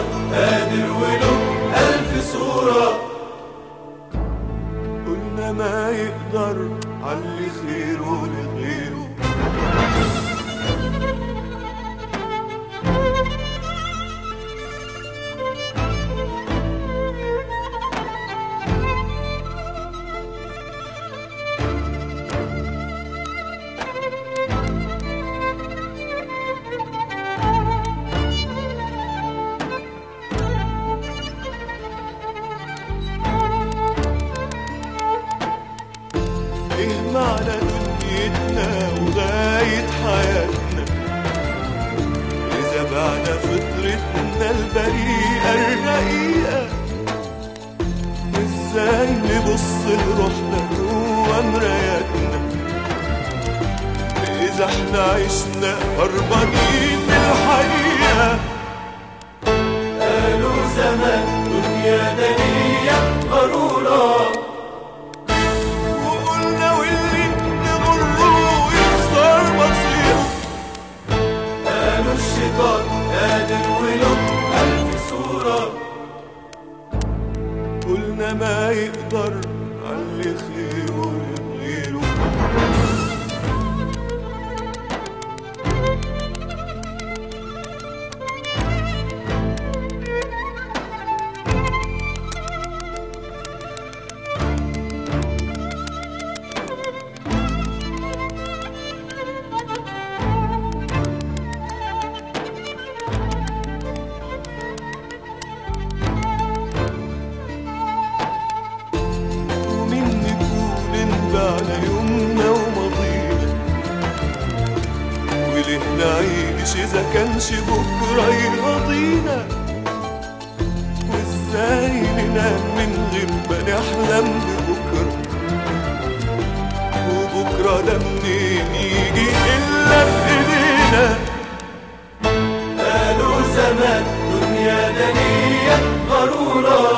شيطان قادر وله ألف صورة قلنا ما يقدر علي خيره لغيره ايه معنى دنيتنا وغاية حياتنا إذا بعنا فطرتنا البريئة الرقيقة ازاي نبص لروحنا جوا مراياتنا إذا احنا عشنا هربانين من الحقيقة قالوا زمان دنيا دنيا غرورة وقلنا واللي نغره يخسر مصيره قالوا الشيطان قادر وله ألف صورة قلنا ما يقدر علي خيره لغيره ومين نكون انبعنا يومنا وماضينا وليه نعيش اذا كانش بكره يرضينا وازاي ننام من غير ما نحلم ببكره وبكره ده منين يجي الا بايدينا قالوا زمان دنيا دنيا غرورة